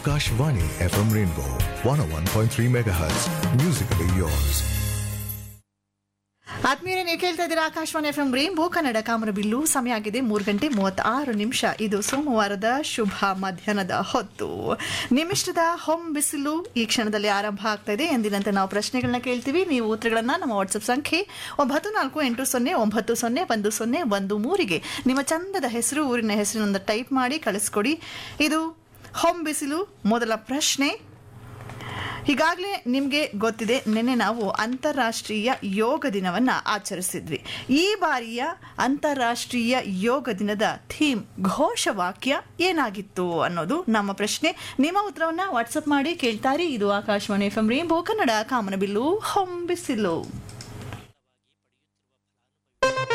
Akashvani FM Rainbow 101.3 MHz. Musically yours. ಆತ್ಮೀಯರೇ ನೀವು ಕೇಳ್ತಾ ಇದ್ದೀರಾ Akashvani F M rainbow Kannada Kamanabillu ಸಮಯ ಆಗಿದೆ ಮೂರು ಗಂಟೆ ಮೂವತ್ತಾರು ನಿಮಿಷ ಇದು ಸೋಮವಾರದ ಶುಭ ಮಧ್ಯಾಹ್ನದ ಹೊತ್ತು ನಿಮಿಷದ ಹೊಂ ಬಿಸಿಲು ಈ ಕ್ಷಣದಲ್ಲಿ ಆರಂಭ ಆಗ್ತಾ ಇದೆ ಎಂದಿನಂತೆ ನಾವು ಪ್ರಶ್ನೆಗಳನ್ನ ಕೇಳ್ತೀವಿ ನೀವು ಉತ್ತರಗಳನ್ನ ನಮ್ಮ ವಾಟ್ಸಪ್ ಸಂಖ್ಯೆ ಒಂಬತ್ತು ನಾಲ್ಕು ಎಂಟು ಸೊನ್ನೆ ಒಂಬತ್ತು ಸೊನ್ನೆ ಒಂದು ಸೊನ್ನೆ ಒಂದು ಮೂರಿಗೆ ನಿಮ್ಮ ಚಂದದ ಹೆಸರು ಊರಿನ ಹೆಸರಿನಿಂದ ಟೈಪ್ ಮಾಡಿ ಕಳಿಸ್ಕೊಡಿ ಇದು ಹೊಂ ಬಿಸಿಲು ಮೊದಲ ಪ್ರಶ್ನೆ ಈಗಾಗಲೇ ನಿಮಗೆ ಗೊತ್ತಿದೆ ನಿನ್ನೆ ನಾವು ಅಂತಾರಾಷ್ಟ್ರೀಯ ಯೋಗ ದಿನವನ್ನು ಆಚರಿಸಿದ್ವಿ ಈ ಬಾರಿಯ ಅಂತಾರಾಷ್ಟ್ರೀಯ ಯೋಗ ದಿನದ ಥೀಮ್ ಘೋಷವಾಕ್ಯ ಏನಾಗಿತ್ತು ಅನ್ನೋದು ನಮ್ಮ ಪ್ರಶ್ನೆ ನಿಮ್ಮ ಉತ್ತರವನ್ನು ವಾಟ್ಸಪ್ ಮಾಡಿ ಕೇಳ್ತಾರೆ ಇದು Akashvani F M rainbow Kannada Kamanabillu ಹೊಂಬಿಸಿಲು